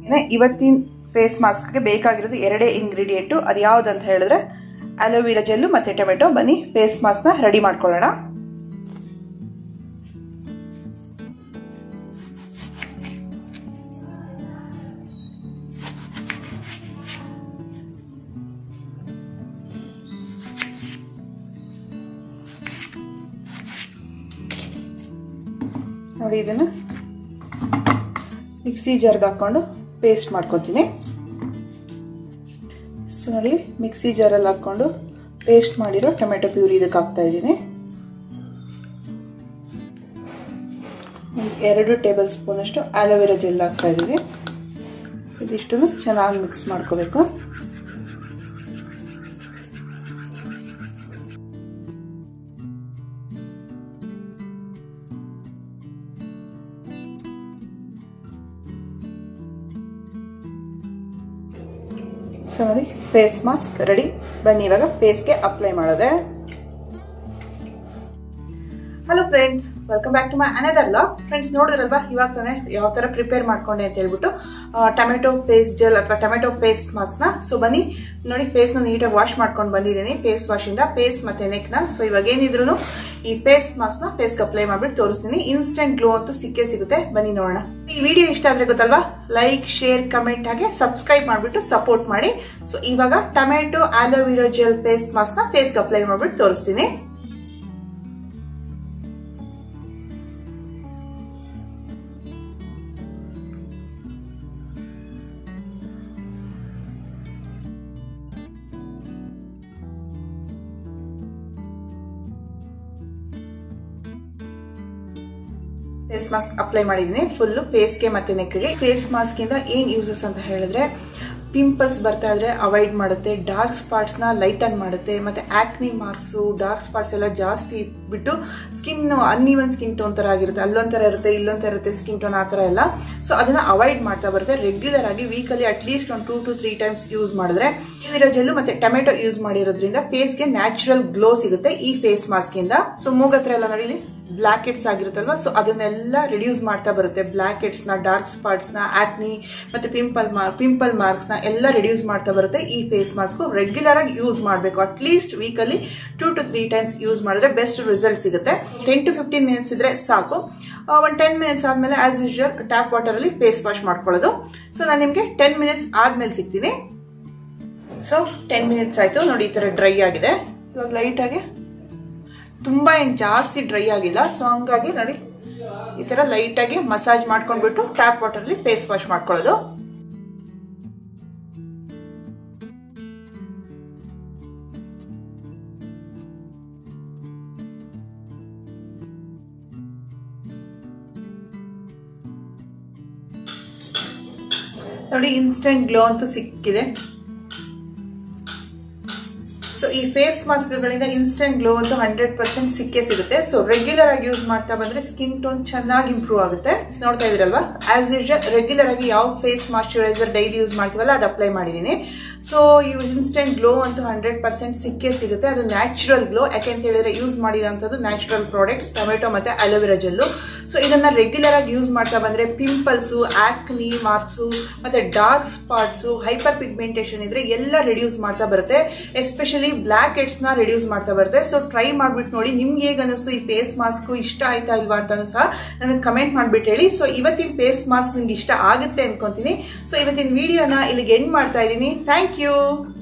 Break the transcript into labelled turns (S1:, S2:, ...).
S1: ಇವತ್ತಿನ ಫೇಸ್ ಮಾಸ್ಕ್ಗೆ ಬೇಕಾಗಿರೋದು ಎರಡೇ ಇಂಗ್ರೀಡಿಯೆಂಟು ಅದು ಯಾವ್ದು ಅಂತ ಹೇಳಿದ್ರೆ ಅಲೋವೆರಾ ಜೆಲ್ಲು ಮತ್ತು ಟೊಮೆಟೊ ಬನ್ನಿ ಫೇಸ್ ಮಾಸ್ಕ್ನ ರೆಡಿ ಮಾಡ್ಕೊಳ್ಳೋಣ ನೋಡಿ ಇದನ್ನು ಮಿಕ್ಸಿ ಜಾರ್ಗೆ ಹಾಕ್ಕೊಂಡು ಪೇಸ್ಟ್ ಮಾಡ್ಕೊತೀನಿ ಸೊ ನೋಡಿ ಮಿಕ್ಸಿ ಜಾರಲ್ಲಿ ಹಾಕ್ಕೊಂಡು ಪೇಸ್ಟ್ ಮಾಡಿರೋ ಟೊಮೆಟೊ ಪ್ಯೂರಿ ಇದಕ್ಕೆ ಹಾಕ್ತಾ ಇದ್ದೀನಿ ಎರಡು ಟೇಬಲ್ ಸ್ಪೂನಷ್ಟು ಆಲೋವೆರಾ ಜೆಲ್ ಹಾಕ್ತಾ ಇದ್ದೀನಿ ಇದಿಷ್ಟನ್ನು ಚೆನ್ನಾಗಿ ಮಿಕ್ಸ್ ಮಾಡ್ಕೋಬೇಕು ಸೊ ನೋಡಿ ಫೇಸ್ ಮಾಸ್ಕ್ ರೆಡಿ ಬನ್ನಿ ಇವಾಗ ಫೇಸ್ಗೆ ಅಪ್ಲೈ ಮಾಡೋದೆ hello friends welcome back to my another log friends ನೋಡಿದ್ರಲ್ವಾ ಇವಾಗ ತಾನೆ ಯಾವ ತರ ಪ್ರಿಪೇರ್ ಮಾಡ್ಕೊಂಡೆ ಅಂತ ಹೇಳ್ಬಿಟ್ಟು ಟೊಮೆಟೊ ಫೇಸ್ ಜೆಲ್ ಅಥವಾ ಟೊಮೆಟೊ ಫೇಸ್ ಮಾಸ್ಕ್ನ ಸೊ ಬನ್ನಿ ನೋಡಿ ಫೇಸ್ನ ನೀಟಾಗಿ ವಾಶ್ ಮಾಡ್ಕೊಂಡು ಬಂದಿದ್ದೀನಿ ಫೇಸ್ ವಾಶ್ ಇಂದ ಫೇಸ್ ಮತ್ತೆ ನೆಕ್ನ ಸೊ ಇವಾಗ ಏನಿದ್ರು ಈ ಫೇಸ್ ಮಾಸ್ಕ್ನ ಫೇಸ್ಗೆ ಅಪ್ಲೈ ಮಾಡ್ಬಿಟ್ಟು ತೋರಿಸ್ತೀನಿ ಇನ್ಸ್ಟೆಂಟ್ ಗ್ಲೋ ಅಂತೂ ಸಿಕ್ಕೇ ಸಿಗುತ್ತೆ ಬನ್ನಿ ನೋಡೋಣ ಈ ವಿಡಿಯೋ ಇಷ್ಟ ಆದ್ರೆ ಗೊತ್ತಲ್ವಾ ಲೈಕ್ ಶೇರ್ ಕಮೆಂಟ್ ಹಾಗೆ ಸಬ್ಸ್ಕ್ರೈಬ್ ಮಾಡ್ಬಿಟ್ಟು ಸಪೋರ್ಟ್ ಮಾಡಿ ಸೊ ಇವಾಗ ಟೊಮೆಟೊ ಆಲೋವಿರಾ ಜೆಲ್ ಫೇಸ್ ಮಾಸ್ಕ್ನ ಫೇಸ್ಗೆ ಅಪ್ಲೈ ಮಾಡ್ಬಿಟ್ಟು ತೋರಿಸ್ತೀನಿ ಫೇಸ್ ಮಾಸ್ಕ್ ಅಪ್ಲೈ ಮಾಡಿದ್ದೀನಿ ಫುಲ್ ಫೇಸ್ಗೆ ಮತ್ತೆ ನೆಕ್ಗೆ ಫೇಸ್ ಮಾಸ್ಕ್ ಇಂದ ಏನ್ ಯೂಸಸ್ ಅಂತ ಹೇಳಿದ್ರೆ ಪಿಂಪಲ್ಸ್ ಬರ್ತಾ ಇದ್ರೆ ಅವಾಯ್ಡ್ ಮಾಡುತ್ತೆ ಡಾರ್ಕ್ ಸ್ಪಾಟ್ಸ್ ನ ಲೈಟನ್ ಮಾಡುತ್ತೆ ಮತ್ತೆ ಆಕ್ನಿ ಮಾರ್ಕ್ಸ್ ಡಾರ್ಕ್ ಸ್ಪಾಟ್ಸ್ ಎಲ್ಲ ಜಾಸ್ತಿ ಬಿಟ್ಟು ಸ್ಕಿನ್ ಅನ್ಇವನ್ ಸ್ಕಿನ್ ಟೋನ್ ತರ ಆಗಿರುತ್ತೆ ಅಲ್ಲೊಂಥರ ಇರುತ್ತೆ ಇಲ್ಲೊಂಥರ ಇರುತ್ತೆ ಸ್ಕಿನ್ ಟೋನ್ ಆ ತರ ಎಲ್ಲ ಸೊ ಅದನ್ನ ಅವಾಯ್ಡ್ ಮಾಡ್ತಾ ಬರುತ್ತೆ ರೆಗ್ಯುಲರ್ ಆಗಿ ವೀಕಲ್ಲಿ ಅಟ್ ಲೀಸ್ಟ್ ಒಂದು two to three times use ಮಾಡಿದ್ರೆ ಇರೋ ಜೆಲ್ಲು ಮತ್ತೆ ಟೊಮೆಟೊ ಯೂಸ್ ಮಾಡಿರೋದ್ರಿಂದ ಫೇಸ್ಗೆ ನ್ಯಾಚುರಲ್ ಗ್ಲೋ ಸಿಗುತ್ತೆ ಈ ಫೇಸ್ ಮಾಸ್ಕ್ ಇಂದ ಸೊ ಮೂಗತ್ರ ಎಲ್ಲ ನೋಡಿ ಬ್ಲಾಕ್ ಹೆಡ್ಸ್ ಆಗಿರುತ್ತಲ್ವಾ ಸೊ ಅದನ್ನೆಲ್ಲ ರಿಡ್ಯೂಸ್ ಮಾಡ್ತಾ ಬರುತ್ತೆ ಬ್ಲಾಕ್ ಹೆಡ್ಸ್ ನ ಡಾರ್ಕ್ ಸ್ಪಾಟ್ಸ್ ನ ಆಕ್ನಿ ಮತ್ತೆ ಪಿಂಪಲ್ ಪಿಂಪಲ್ ಮಾರ್ಕ್ಸ್ ನ ಎಲ್ಲ ರಿಡ್ಯೂಸ್ ಮಾಡ್ತಾ ಬರುತ್ತೆ ಈ ಫೇಸ್ ಮಾಸ್ಕ್ ರೆಗ್ಯುಲರ್ ಆಗಿ ಯೂಸ್ ಮಾಡಬೇಕು at least weekly two to three times use ಮಾಡಿದ್ರೆ ಬೆಸ್ಟ್ ರಿಸಲ್ಟ್ ಸಿಗುತ್ತೆ ಟೆನ್ ಟು ಫಿಫ್ಟೀನ್ ಮಿನಿಟ್ಸ್ ಇದ್ರೆ ಸಾಕು ಒಂದು ಟೆನ್ ಮಿನಿಟ್ಸ್ ಆದ್ಮೇಲೆ ಆಸ್ ಯೂಶುವಲ್ ಟ್ಯಾಪ್ ವಾಟರ್ ಅಲ್ಲಿ ಫೇಸ್ ವಾಶ್ ಮಾಡ್ಕೊಳ್ಳೋದು ಸೊ ನಾನು ನಿಮಗೆ ಟೆನ್ ಮಿನಿಟ್ಸ್ ಆದ್ಮೇಲೆ ಸಿಗ್ತೀನಿ ಸೊ ಟೆನ್ ಮಿನಿಟ್ಸ್ ಆಯ್ತು ನೋಡಿ ಈ ತರ ಡ್ರೈ ಆಗಿದೆ ಇವಾಗ ಲೈಟ್ ಆಗಿ ತುಂಬಾ ಏನ್ ಜಾಸ್ತಿ ಡ್ರೈ ಆಗಿಲ್ಲ ಸೊ ಹಂಗಾಗಿ ನೋಡಿ ಈ ತರ ಲೈಟ್ ಆಗಿ ಮಸಾಜ್ ಮಾಡ್ಕೊಂಡ್ಬಿಟ್ಟು ಟ್ಯಾಪ್ ವಾಟರ್ ಅಲ್ಲಿ ಫೇಸ್ ವಾಶ್ ಮಾಡ್ಕೊಳ್ಳೋದು ನೋಡಿ ಇನ್ಸ್ಟೆಂಟ್ ಗ್ಲೋ ಅಂತೂ ಸಿಕ್ಕಿದೆ ಸೊ ಈ ಫೇಸ್ ಮಾಸ್ಕ್ ಗಳಿಂದ ಇನ್ಸ್ಟೆಂಟ್ ಗ್ಲೋ ಅಂತೂ ಹಂಡ್ರೆಡ್ ಪರ್ಸೆಂಟ್ ಸಿಕ್ಕೇ ಸಿಗುತ್ತೆ ಸೊ ರೆಗ್ಯುಲರ್ ಆಗಿ ಯೂಸ್ ಮಾಡ್ತಾ ಬಂದ್ರೆ ಸ್ಕಿನ್ ಟೋನ್ ಚೆನ್ನಾಗಿ ಇಂಪ್ರೂವ್ ಆಗುತ್ತೆ ನೋಡ್ತಾ ಇದ್ರಲ್ವಾ ಆಸ್ ಯೂಶಲ್ ರೆಗ್ಯುಲರ್ ಆಗಿ ಯಾವ ಫೇಸ್ ಮಾಯಶ್ಚರೈಸರ್ ಡೈಲಿ ಯೂಸ್ ಮಾಡ್ತೀವಲ್ಲ ಅದು ಅಪ್ಲೈ ಮಾಡಿದೀನಿ ಸೊ ಈ ಇನ್ಸ್ಟೆಂಟ್ ಗ್ಲೋ ಅಂತೂ ಹಂಡ್ರೆಡ್ ಪರ್ಸೆಂಟ್ ಸಿಕ್ಕೇ ಸಿಗುತ್ತೆ ಅದು ನ್ಯಾಚುರಲ್ ಗ್ಲೋ ಯಾಕೆಂತ ಹೇಳಿದ್ರೆ ಯೂಸ್ ಮಾಡಿರೋಂಥದ್ದು ನ್ಯಾಚುರಲ್ ಪ್ರಾಡಕ್ಟ್ಸ್ ಟೊಮೆಟೊ ಮತ್ತೆ ಅಲೋವೆರಾ ಜೆಲ್ಲು ಸೊ ಇದನ್ನ ರೆಗ್ಯುಲರ್ ಆಗಿ ಯೂಸ್ ಮಾಡ್ತಾ ಬಂದ್ರೆ ಪಿಂಪಲ್ಸು ಆಕ್ನಿ ಮಾರ್ಕ್ಸು ಮತ್ತೆ ಡಾರ್ಕ್ ಸ್ಪಾಟ್ಸು ಹೈಪರ್ ಪಿಗ್ಮೆಂಟೇಷನ್ ಇದ್ರೆ ಎಲ್ಲ ರಿಡ್ಯೂಸ್ ಮಾಡ್ತಾ ಬರುತ್ತೆ ಎಸ್ಪೆಷಲಿ ಬ್ಲ್ಯಾಕ್ ಹೆಡ್ಸ್ ನ ರಿಡ್ಯೂಸ್ ಮಾಡ್ತಾ ಬರುತ್ತೆ ಸೊ ಟ್ರೈ ಮಾಡ್ಬಿಟ್ಟು ನೋಡಿ ನಿಮ್ಗೆ ಹೇಗೆ ಅನಿಸ್ತು ಈ ಫೇಸ್ ಮಾಸ್ಕ್ ಇಷ್ಟ ಆಯ್ತಾ ಇಲ್ವಾ ಅಂತಾನು ಸಹ ನನಗೆ ಕಮೆಂಟ್ ಮಾಡ್ಬಿಟ್ಟು ಹೇಳಿ ಸೊ ಇವತ್ತಿನ ಫೇಸ್ ಮಾಸ್ಕ್ ನಿಮ್ಗೆ ಇಷ್ಟ ಆಗುತ್ತೆ ಅನ್ಕೊಂತೀನಿ ಸೊ ಇವತ್ತಿನ ವಿಡಿಯೋನ ಇಲ್ಲಿಗೆ ಎಂಡ್ ಮಾಡ್ತಾ ಇದ್ದೀನಿ ಥ್ಯಾಂಕ್ ಯು